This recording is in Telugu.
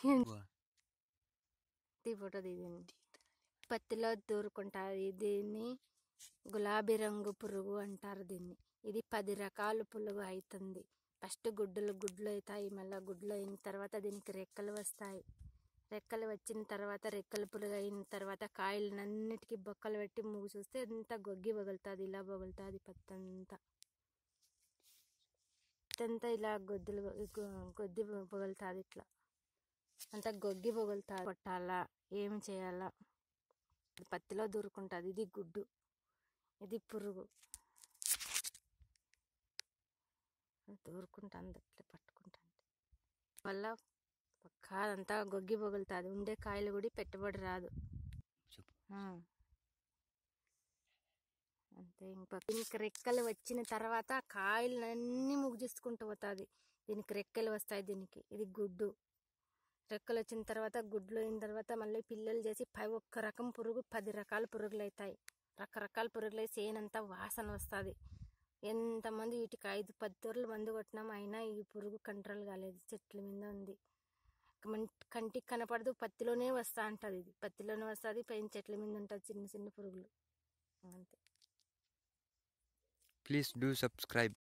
తీ ఫోటో దిగింది పత్తిలో దూరుకుంటారు దీన్ని గులాబీ రంగు పురుగు అంటారు దీన్ని ఇది పది రకాల పురుగు అవుతుంది ఫస్ట్ గుడ్డలు గుడ్లు అవుతాయి మళ్ళీ గుడ్లు అయిన తర్వాత దీనికి రెక్కలు వస్తాయి రెక్కలు వచ్చిన తర్వాత రెక్కల పురుగు అయిన తర్వాత కాయలన్నిటికీ బొక్కలు పెట్టి మూగు చూస్తే అంతా గొగ్గి పగులుతుంది ఇలా పగులుతుంది పత్తంతా పత్తంతా ఇలా గొద్దులు గొ- గొద్ది పగులుతుంది ఇట్లా అంతా గొగ్గి పగులుతుంది కొట్టాలా ఏమి చేయాలా ఇది పత్తిలో దూరుకుంటుంది ఇది గుడ్డు ఇది పురుగు దూరుకుంటుంది అట్లా పట్టుకుంటుంది వల్ల పక్కా అదంతా గొగ్గి పగులుతుంది ఉండే కాయలు కూడా పెట్టుబడి రాదు చెప్పు ఆ. అంతే ఇంకా దీనికి రెక్కలు వచ్చిన తర్వాత కాయలన్నీ ముగ్గు చేసుకుంటూ పోతుంది దీనికి రెక్కలు వస్తాయి దీనికి ఇది గుడ్డు రెక్కలు వచ్చిన తర్వాత గుడ్లు అయిన తర్వాత మళ్ళీ పిల్లలు చేసి పై ఒక్క రకం పురుగు పది రకాల పురుగులు అవుతాయి రకరకాల పురుగులు వేసి ఏనంతా వాసన వస్తుంది ఎంతమంది వీటికి ఐదు పది తూర్లు మందు కొట్టినాం అయినా ఈ పురుగు కంట్రోల్ కాలేదు చెట్ల మీద ఉంది మం- కంటికి కనపడదు పత్తిలోనే వస్తా ఉంటుంది ఇది పత్తిలోనే వస్తుంది పైన చెట్ల మీద ఉంటుంది చిన్న చిన్న పురుగులు అంతే ప్లీజ్ డూ సబ్స్క్రైబ్